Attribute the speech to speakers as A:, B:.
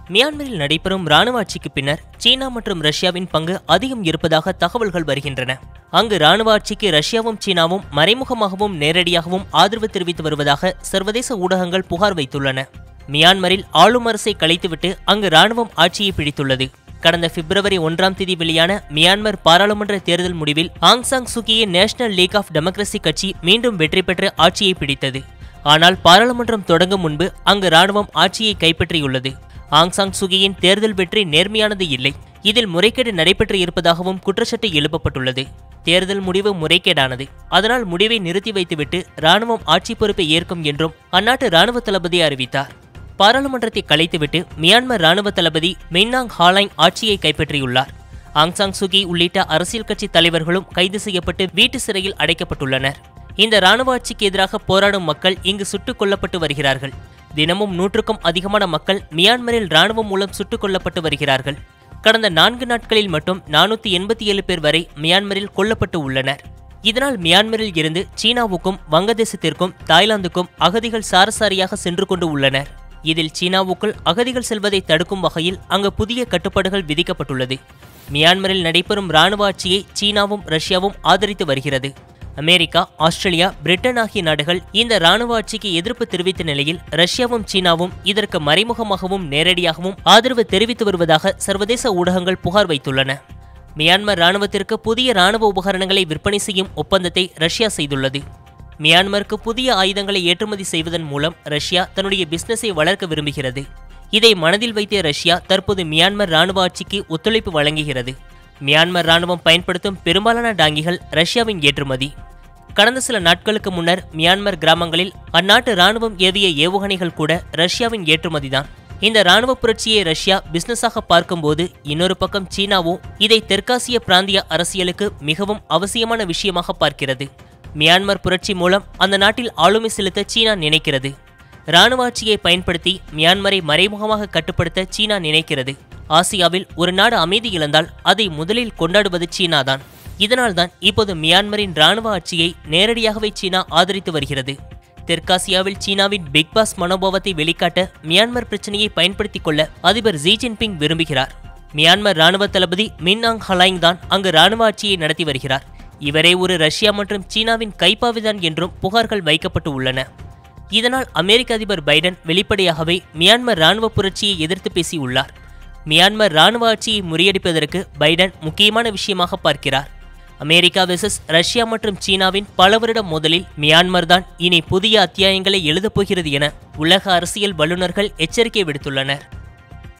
A: மியான்மரில் நடைபெறும் ராணுவ ஆட்சிக்கு பின்னர் சீனா மற்றும் ரஷ்யாவின் பங்கு அதிகம் இருப்பதாக தகவல்கள் வருகின்றன அங்கு ராணுவ ஆட்சிக்கு ரஷ்யாவும் சீனாவும் மறைமுகமாகவும் நேரடியாகவும் ஆதரவு தெரிவித்து வருவதாக சர்வதேச ஊடகங்கள் புகார் வைத்துள்ளன மியான்மரில் ஆளும் அரசை கலைத்துவிட்டு அங்கு ராணுவம் ஆட்சியை பிடித்துள்ளது கடந்த பிப்ரவரி ஒன்றாம் தேதி வெளியான மியான்மர் பாராளுமன்ற தேர்தல் முடிவில் ஆங் சாங் சுகியின் நேஷனல் லீக் ஆஃப் டெமோக்ரசி கட்சி மீண்டும் வெற்றி பெற்று ஆட்சியை பிடித்தது ஆனால் பாராளுமன்றம் தொடங்கும் முன்பு அங்கு ராணுவம் ஆட்சியை கைப்பற்றியுள்ளது ஆங் சாங் சுகியின் தேர்தல் வெற்றி நேர்மையானது இல்லை இதில் முறைகேடு நடைபெற்று இருப்பதாகவும் குற்றச்சாட்டு எழுப்பப்பட்டுள்ளது தேர்தல் முடிவு முறைகேடானது அதனால் முடிவை நிறுத்தி வைத்துவிட்டு ராணுவம் ஆட்சி பொறுப்பை ஏற்கும் என்றும் அந்நாட்டு ராணுவ தளபதி அறிவித்தார் பாராளுமன்றத்தை கலைத்துவிட்டு மியான்மர் ராணுவ தளபதி மெய்னாங் ஹாலாங் ஆட்சியை கைப்பற்றியுள்ளார் ஆங் சாங் சுகி உள்ளிட்ட அரசியல் கட்சி தலைவர்களும் கைது செய்யப்பட்டு வீட்டு சிறையில் அடைக்கப்பட்டுள்ளனர் இந்த ராணுவ ஆட்சிக்கு எதிராக போராடும் மக்கள் இங்கு சுட்டுக் கொல்லப்பட்டு வருகிறார்கள் தினமும் நூற்றுக்கும் அதிகமான மக்கள் மியான்மரில் ராணுவம் மூலம் சுட்டுக் கொல்லப்பட்டு வருகிறார்கள் கடந்த நான்கு நாட்களில் மட்டும் நானூத்தி எண்பத்தி ஏழு பேர் வரை மியான்மரில் கொல்லப்பட்டு உள்ளனர் இதனால் மியான்மரில் இருந்து சீனாவுக்கும் வங்கதேசத்திற்கும் தாய்லாந்துக்கும் அகதிகள் சாரசாரியாக சென்று கொண்டு உள்ளனர் இதில் சீனாவுக்குள் அகதிகள் செல்வதை தடுக்கும் வகையில் அங்கு புதிய கட்டுப்பாடுகள் விதிக்கப்பட்டுள்ளது மியான்மரில் நடைபெறும் ராணுவ ஆட்சியை சீனாவும் ரஷ்யாவும் ஆதரித்து வருகிறது அமெரிக்கா ஆஸ்திரேலியா பிரிட்டன் ஆகிய நாடுகள் இந்த ராணுவ ஆட்சிக்கு எதிர்ப்பு தெரிவித்த நிலையில் ரஷ்யாவும் சீனாவும் இதற்கு மறைமுகமாகவும் நேரடியாகவும் ஆதரவு தெரிவித்து வருவதாக சர்வதேச ஊடகங்கள் புகார் வைத்துள்ளன மியான்மர் ராணுவத்திற்கு புதிய ராணுவ உபகரணங்களை விற்பனை செய்யும் ஒப்பந்தத்தை ரஷ்யா செய்துள்ளது மியான்மருக்கு புதிய ஆயுதங்களை ஏற்றுமதி செய்வதன் மூலம் ரஷ்யா தன்னுடைய பிசினஸை வளர்க்க விரும்புகிறது இதை மனதில் வைத்த ரஷ்யா தற்போது மியான்மர் ராணுவ ஆட்சிக்கு ஒத்துழைப்பு வழங்குகிறது மியான்மர் ராணுவம் பயன்படுத்தும் பெரும்பாலான டாங்கிகள் ரஷ்யாவின் ஏற்றுமதி கடந்த சில நாட்களுக்கு முன்னர் மியான்மர் கிராமங்களில் அந்நாட்டு ராணுவம் ஏவிய ஏவுகணைகள் கூட ரஷ்யாவின் ஏற்றுமதிதான் இந்த ராணுவ புரட்சியை ரஷ்யா பிசினஸாக பார்க்கும்போது இன்னொரு பக்கம் சீனாவோ இதை தெற்காசிய பிராந்திய அரசியலுக்கு மிகவும் அவசியமான விஷயமாக பார்க்கிறது மியான்மர் புரட்சி மூலம் அந்த நாட்டில் ஆளுமை செலுத்த சீனா நினைக்கிறது ராணுவ ஆட்சியை பயன்படுத்தி மியான்மரை மறைமுகமாக கட்டுப்படுத்த சீனா நினைக்கிறது ஆசியாவில் ஒரு நாடு அமைதி இழந்தால் அதை முதலில் கொண்டாடுவது சீனாதான் இதனால்தான் இப்போது மியான்மரின் ராணுவ ஆட்சியை நேரடியாகவே சீனா ஆதரித்து வருகிறது தெற்காசியாவில் சீனாவின் பிக் பாஸ் மனோபாவத்தை வெளிக்காட்ட மியான்மர் பிரச்சனையை பயன்படுத்திக் கொள்ள அதிபர் ஜி ஜின்பிங் விரும்புகிறார் மியான்மர் ராணுவ தளபதி மின் ஆங் ஹலாங் தான் அங்கு ராணுவ ஆட்சியை நடத்தி வருகிறார் இவரே ஒரு ரஷ்யா மற்றும் சீனாவின் கைப்பாவிதான் என்றும் புகார்கள் வைக்கப்பட்டு உள்ளன இதனால் அமெரிக்க அதிபர் பைடன் வெளிப்படையாகவே மியான்மர் ராணுவ புரட்சியை எதிர்த்து பேசியுள்ளார் மியான்மர் ராணுவ ஆட்சியை முறியடிப்பதற்கு பைடன் முக்கியமான விஷயமாக பார்க்கிறார் அமெரிக்கா வெர்சஸ் ரஷ்யா மற்றும் சீனாவின் பல வருட மோதலில் மியான்மர் தான் இனி புதிய அத்தியாயங்களை எழுதப் போகிறது என உலக அரசியல் வல்லுநர்கள் எச்சரிக்கை விடுத்துள்ளனர்